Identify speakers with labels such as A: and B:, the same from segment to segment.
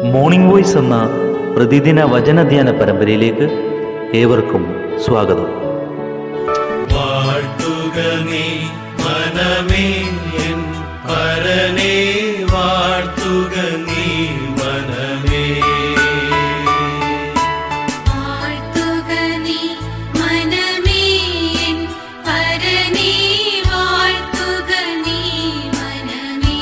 A: morning voice എന്ന പ്രതിദിന വചനധ്യാന പരമ്പരയിലേക്ക് ഏവർക്കും സ്വാഗതം
B: വാഴ്ത്തുക നീ മനമേ എൻ പരനെ വാഴ്ത്തുക നീ മനമേ
C: വാഴ്ത്തുക നീ മനമേ എൻ പരനേ വാഴ്ത്തുക നീ മനമേ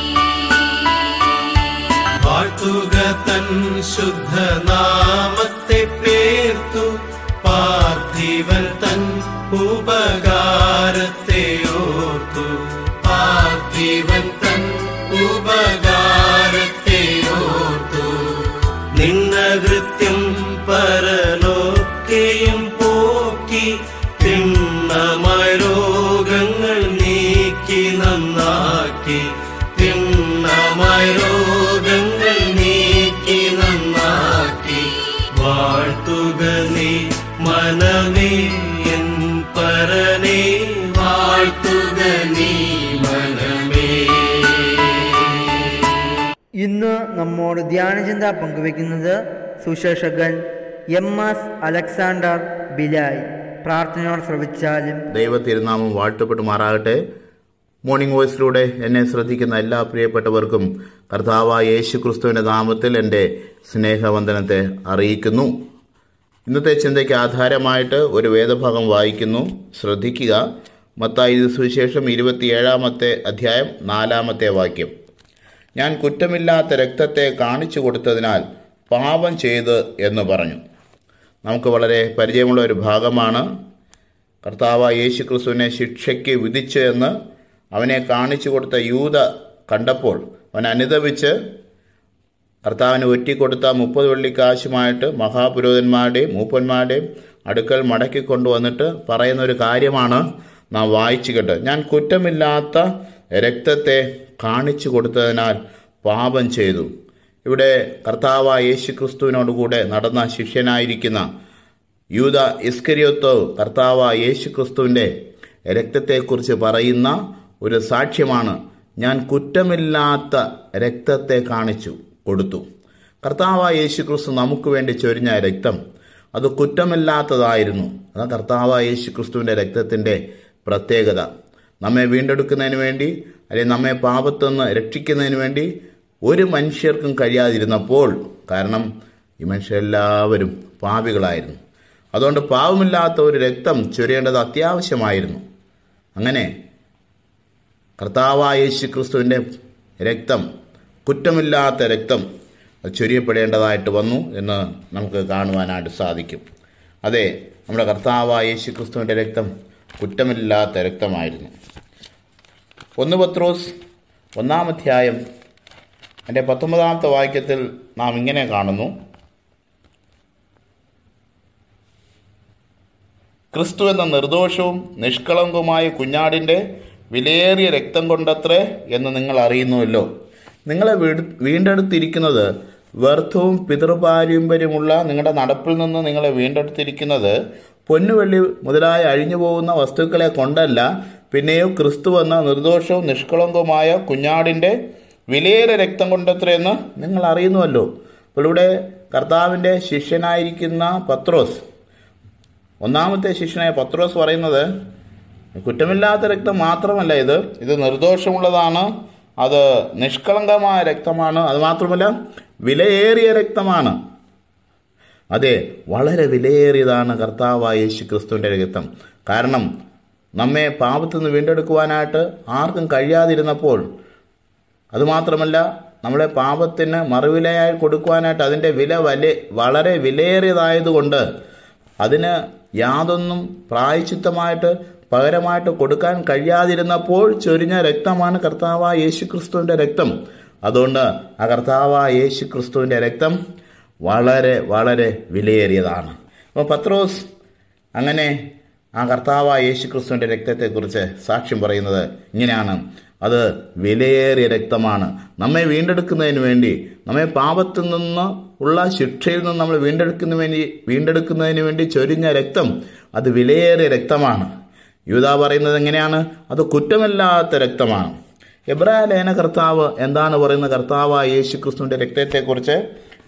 B: വാഴ്ത്തുക തൻ ശുദ്ധനാമത്തെ പേർത്തു പാർത്ഥിവൻ തൻ ഉപകാരത്തെ ഓർത്തു പാർത്ഥിവൻ തൻ ഉപകാരത്തെ ഓർത്തു നിന്നകൃത്യം പരലോക്കെയും പോക്കി തിണ്ണമായ രോഗങ്ങൾ നീക്കി നന്നാക്കി തിണ്ണമായ രോഗങ്ങൾ നീക്കി നന്നാക്കി വാഴ്ത്തുക നീ മനമേ എൻ പരനെ വാഴ്ത്തുക നീ മനമേ
D: ഇന്ന് നമ്മോട് ധ്യാനചിന്ത പങ്കുവെക്കുന്നത് സുശേഷകൻ എം എസ് അലക്സാണ്ടർ ബിലായ് പ്രാർത്ഥനയോട് ശ്രവിച്ചാലും
E: ദൈവ തിരുനാമം വാഴ്ത്തപ്പെട്ടുമാറാകട്ടെ മോർണിംഗ് വോയിസിലൂടെ എന്നെ ശ്രദ്ധിക്കുന്ന എല്ലാ പ്രിയപ്പെട്ടവർക്കും കർത്താവായ യേശു ക്രിസ്തുവിൻ്റെ നാമത്തിൽ എൻ്റെ സ്നേഹവന്ദനത്തെ അറിയിക്കുന്നു ഇന്നത്തെ ചിന്തയ്ക്ക് ആധാരമായിട്ട് ഒരു വേദഭാഗം വായിക്കുന്നു ശ്രദ്ധിക്കുക മത്തായി സുവിശേഷം ഇരുപത്തിയേഴാമത്തെ അധ്യായം നാലാമത്തെ വാക്യം ഞാൻ കുറ്റമില്ലാത്ത രക്തത്തെ കാണിച്ചു കൊടുത്തതിനാൽ പാപം ചെയ്ത് എന്ന് പറഞ്ഞു നമുക്ക് വളരെ പരിചയമുള്ള ഒരു ഭാഗമാണ് കർത്താവ് യേശു ക്രിസ്തുവിനെ ശിക്ഷയ്ക്ക് വിധിച്ചു എന്ന് അവനെ കാണിച്ചു കൊടുത്ത യൂത കണ്ടപ്പോൾ അവൻ അനുദപിച്ച് കർത്താവിന് ഒറ്റിക്കൊടുത്ത മുപ്പത് വെള്ളിക്കാശുമായിട്ട് മഹാപുരോഹിതന്മാരുടെയും മൂപ്പന്മാരുടെയും അടുക്കൽ മടക്കി കൊണ്ടുവന്നിട്ട് പറയുന്ന ഒരു കാര്യമാണ് നാം വായിച്ചു കേട്ട് ഞാൻ കുറ്റമില്ലാത്ത രക്തത്തെ കാണിച്ചു കൊടുത്തതിനാൽ പാപം ചെയ്തു ഇവിടെ കർത്താവ് യേശു ക്രിസ്തുവിനോടുകൂടെ നടന്ന ശിഷ്യനായിരിക്കുന്ന യൂത ഇസ്കരിയോത്തോ കർത്താവ് യേശു ക്രിസ്തുവിൻ്റെ രക്തത്തെക്കുറിച്ച് പറയുന്ന ഒരു സാക്ഷ്യമാണ് ഞാൻ കുറ്റമില്ലാത്ത രക്തത്തെ കാണിച്ചു കൊടുത്തു കർത്താവ് യേശു ക്രിസ്തു നമുക്ക് വേണ്ടി ചൊരിഞ്ഞ രക്തം അത് കുറ്റമില്ലാത്തതായിരുന്നു അതാണ് കർത്താവ് യേശു ക്രിസ്തുവിൻ്റെ രക്തത്തിൻ്റെ പ്രത്യേകത നമ്മെ വീണ്ടെടുക്കുന്നതിന് വേണ്ടി അല്ലെങ്കിൽ നമ്മെ പാപത്തുനിന്ന് രക്ഷിക്കുന്നതിന് വേണ്ടി ഒരു മനുഷ്യർക്കും കഴിയാതിരുന്നപ്പോൾ കാരണം ഈ മനുഷ്യരെല്ലാവരും പാപികളായിരുന്നു അതുകൊണ്ട് പാവമില്ലാത്ത ഒരു രക്തം ചൊരിയേണ്ടത് അത്യാവശ്യമായിരുന്നു അങ്ങനെ കർത്താവായ യേശു ക്രിസ്തുവിൻ്റെ രക്തം കുറ്റമില്ലാത്ത രക്തം അത് ചൊരിയപ്പെടേണ്ടതായിട്ട് വന്നു എന്ന് നമുക്ക് കാണുവാനായിട്ട് സാധിക്കും അതെ നമ്മുടെ കർത്താവായ യേശു ക്രിസ്തുവിൻ്റെ രക്തം കുറ്റമില്ലാത്ത രക്തമായിരുന്നു ഒന്ന് പത്രോസ് ഒന്നാമധ്യായം എൻ്റെ പത്തൊമ്പതാമത്തെ വാക്യത്തിൽ നാം ഇങ്ങനെ കാണുന്നു ക്രിസ്തു എന്ന നിർദോഷവും നിഷ്കളങ്കവുമായ കുഞ്ഞാടിൻ്റെ വിലയേറിയ രക്തം കൊണ്ടത്രേ എന്ന് നിങ്ങൾ അറിയുന്നുവല്ലോ നിങ്ങളെ വീട്- വീണ്ടെടുത്തിരിക്കുന്നത് വ്യർത്ഥവും പിതൃപാരമ്പര്യമുള്ള നിങ്ങളുടെ നടപ്പിൽ നിന്ന് നിങ്ങളെ വീണ്ടെടുത്തിരിക്കുന്നത് പൊന്നുവെള്ളി മുതലായ അഴിഞ്ഞു പോകുന്ന വസ്തുക്കളെ കൊണ്ടല്ല പിന്നെയോ ക്രിസ്തു എന്ന നിർദോഷവും നിഷ്കളങ്കവുമായ കുഞ്ഞാടിൻ്റെ വിലയേറിയ രക്തം കൊണ്ടത്രയെന്ന് നിങ്ങൾ അറിയുന്നുവല്ലോ അപ്പോൾ ഇവിടെ കർത്താവിൻ്റെ ശിഷ്യനായിരിക്കുന്ന പത്രോസ് ഒന്നാമത്തെ ശിഷ്യനായ പത്രോസ് പറയുന്നത് കുറ്റമില്ലാത്ത രക്തം മാത്രമല്ല ഇത് ഇത് നിർദോഷമുള്ളതാണ് അത് നിഷ്കളങ്കമായ രക്തമാണ് അത് മാത്രമല്ല വിലയേറിയ രക്തമാണ് അതെ വളരെ വിലയേറിയതാണ് കർത്താവായ യേശു ക്രിസ്തുവിൻ്റെ രക്തം കാരണം നമ്മെ പാപത്തു നിന്ന് വീണ്ടെടുക്കുവാനായിട്ട് ആർക്കും കഴിയാതിരുന്നപ്പോൾ അതുമാത്രമല്ല നമ്മളെ പാപത്തിന് മറുവിലയായി കൊടുക്കുവാനായിട്ട് അതിൻ്റെ വില വല വളരെ വിലയേറിയതായതുകൊണ്ട് അതിന് യാതൊന്നും പ്രായച്ചിത്തമായിട്ട് പകരമായിട്ട് കൊടുക്കാൻ കഴിയാതിരുന്നപ്പോൾ ചൊരിഞ്ഞ രക്തമാണ് കർത്താവായ യേശു ക്രിസ്തുവിൻ്റെ രക്തം അതുകൊണ്ട് ആ കർത്താവായ യേശു ക്രിസ്തുവിൻ്റെ രക്തം വളരെ വളരെ വിലയേറിയതാണ് അപ്പോൾ പത്രോസ് അങ്ങനെ ആ കർത്താവായ യേശു ക്രിസ്തുവിൻ്റെ രക്തത്തെക്കുറിച്ച് സാക്ഷ്യം പറയുന്നത് ഇങ്ങനെയാണ് അത് വിലയേറിയ രക്തമാണ് നമ്മെ വീണ്ടെടുക്കുന്നതിന് വേണ്ടി നമ്മെ പാപത്തിൽ നിന്ന് ഉള്ള ശിക്ഷയിൽ നിന്ന് നമ്മൾ വീണ്ടെടുക്കുന്നതിന് വേണ്ടി വീണ്ടെടുക്കുന്നതിന് വേണ്ടി ചൊരിഞ്ഞ രക്തം അത് വിലയേറിയ രക്തമാണ് യൂത പറയുന്നത് എങ്ങനെയാണ് അത് കുറ്റമില്ലാത്ത രക്തമാണ് എബ്രായ ലേന കർത്താവ് എന്താണ് പറയുന്നത് കർത്താവായ യേശു ക്രിസ്തുവിൻ്റെ രക്തത്തെക്കുറിച്ച്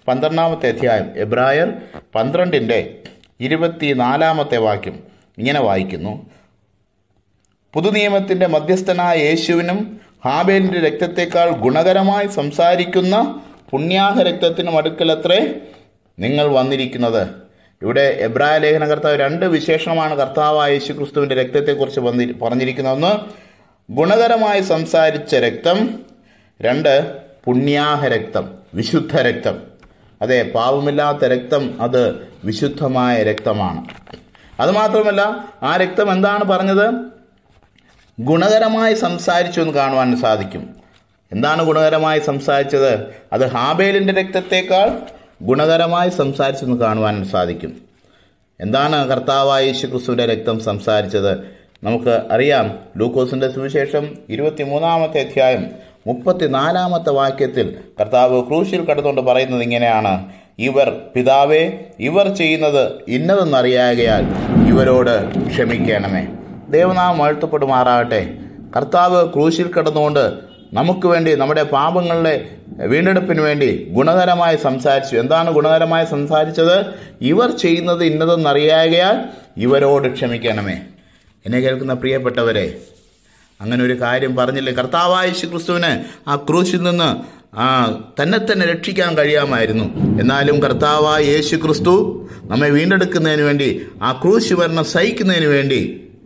E: പന്ത്രണ്ടാമത്തെ അധ്യായം എബ്രായർ പന്ത്രണ്ടിൻ്റെ ഇരുപത്തിനാലാമത്തെ വാക്യം ഇങ്ങനെ വായിക്കുന്നു പുതുനിയമത്തിന്റെ മധ്യസ്ഥനായ യേശുവിനും ഹാബേലിന്റെ രക്തത്തെക്കാൾ ഗുണകരമായി സംസാരിക്കുന്ന പുണ്യാഹ രക്തത്തിനും അടുക്കലത്രേ നിങ്ങൾ വന്നിരിക്കുന്നത് ഇവിടെ എബ്രായ ലേഖനകർത്താവ് രണ്ട് വിശേഷണമാണ് കർത്താവായ യേശു ക്രിസ്തുവിന്റെ രക്തത്തെക്കുറിച്ച് വന്നി പറഞ്ഞിരിക്കുന്നത് ഒന്ന് ഗുണകരമായി സംസാരിച്ച രക്തം രണ്ട് പുണ്യാഹ രക്തം വിശുദ്ധ രക്തം അതെ പാവമില്ലാത്ത രക്തം അത് വിശുദ്ധമായ രക്തമാണ് അതുമാത്രമല്ല ആ രക്തം എന്താണ് പറഞ്ഞത് ഗുണകരമായി സംസാരിച്ചു എന്ന് കാണുവാൻ സാധിക്കും എന്താണ് ഗുണകരമായി സംസാരിച്ചത് അത് ഹാബേലിന്റെ രക്തത്തെക്കാൾ ഗുണകരമായി സംസാരിച്ചെന്ന് കാണുവാൻ സാധിക്കും എന്താണ് കർത്താവായ യേശു ക്രിസ്തുവിന്റെ രക്തം സംസാരിച്ചത് നമുക്ക് അറിയാം ലൂക്കോസിന്റെ സുവിശേഷം ഇരുപത്തിമൂന്നാമത്തെ അധ്യായം മുപ്പത്തിനാലാമത്തെ വാക്യത്തിൽ കർത്താവ് ക്രൂശിൽ കടന്നുകൊണ്ട് പറയുന്നത് ഇങ്ങനെയാണ് ഇവർ പിതാവേ ഇവർ ചെയ്യുന്നത് ഇന്നതെന്നറിയാകയാൽ ഇവരോട് ക്ഷമിക്കണമേ ദൈവനാമം വാഴ്ത്തപ്പെടുമാറാകട്ടെ കർത്താവ് ക്രൂശിൽ കിടന്നുകൊണ്ട് നമുക്ക് വേണ്ടി നമ്മുടെ പാപങ്ങളുടെ വീണ്ടെടുപ്പിന് വേണ്ടി ഗുണകരമായി സംസാരിച്ചു എന്താണ് ഗുണകരമായി സംസാരിച്ചത് ഇവർ ചെയ്യുന്നത് ഇന്നതെന്നറിയാകയാൽ ഇവരോട് ക്ഷമിക്കണമേ എന്നെ കേൾക്കുന്ന പ്രിയപ്പെട്ടവരെ അങ്ങനെ ഒരു കാര്യം പറഞ്ഞില്ലേ കർത്താവായ യേശു ക്രിസ്തുവിന് ആ ക്രൂശിൽ നിന്ന് ആ തന്നെ തന്നെ രക്ഷിക്കാൻ കഴിയാമായിരുന്നു എന്നാലും കർത്താവായ യേശു ക്രിസ്തു നമ്മെ വീണ്ടെടുക്കുന്നതിന് വേണ്ടി ആ ക്രൂശ് മരണം സഹിക്കുന്നതിന് വേണ്ടി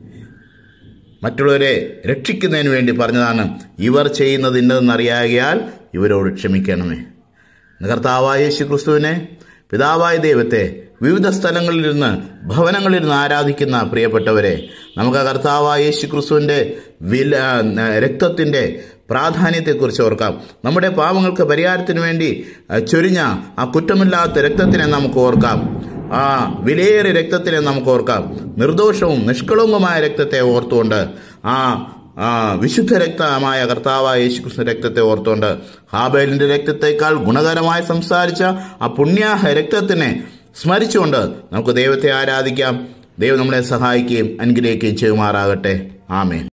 E: മറ്റുള്ളവരെ രക്ഷിക്കുന്നതിന് വേണ്ടി പറഞ്ഞതാണ് ഇവർ ചെയ്യുന്നത് ഇന്നതെന്നറിയാകിയാൽ ഇവരോട് ക്ഷമിക്കണമേ ഇന്ന് കർത്താവായ യേശു ക്രിസ്തുവിനെ പിതാവായ ദൈവത്തെ വിവിധ സ്ഥലങ്ങളിലിരുന്ന് ഭവനങ്ങളിലിരുന്ന് ആരാധിക്കുന്ന പ്രിയപ്പെട്ടവരെ നമുക്ക് ആ കർത്താവായ യേശു ക്രിസ്തുവിൻ്റെ വില രക്തത്തിൻ്റെ പ്രാധാന്യത്തെക്കുറിച്ച് ഓർക്കാം നമ്മുടെ പാവങ്ങൾക്ക് പരിഹാരത്തിന് വേണ്ടി ആ, ചൊരിഞ്ഞ ആ കുറ്റമില്ലാത്ത രക്തത്തിനെ നമുക്ക് ഓർക്കാം ആ വിലയേറിയ രക്തത്തിനെ നമുക്ക് ഓർക്കാം നിർദോഷവും നിഷ്കളങ്കവുമായ രക്തത്തെ ഓർത്തുകൊണ്ട് ആ ആ വിശുദ്ധ രക്തമായ കർത്താവായ യേശുക്രിസ്തു രക്തത്തെ ഓർത്തുകൊണ്ട് ഹാബേലിന്റെ രക്തത്തെക്കാൾ ഗുണകരമായി സംസാരിച്ച ആ പുണ്യാഹ രക്തത്തിനെ സ്മരിച്ചുകൊണ്ട് നമുക്ക് ദൈവത്തെ ആരാധിക്കാം ദൈവം നമ്മളെ സഹായിക്കുകയും അനുഗ്രഹിക്കുകയും ചെയ്യുമാറാകട്ടെ ആമേൻ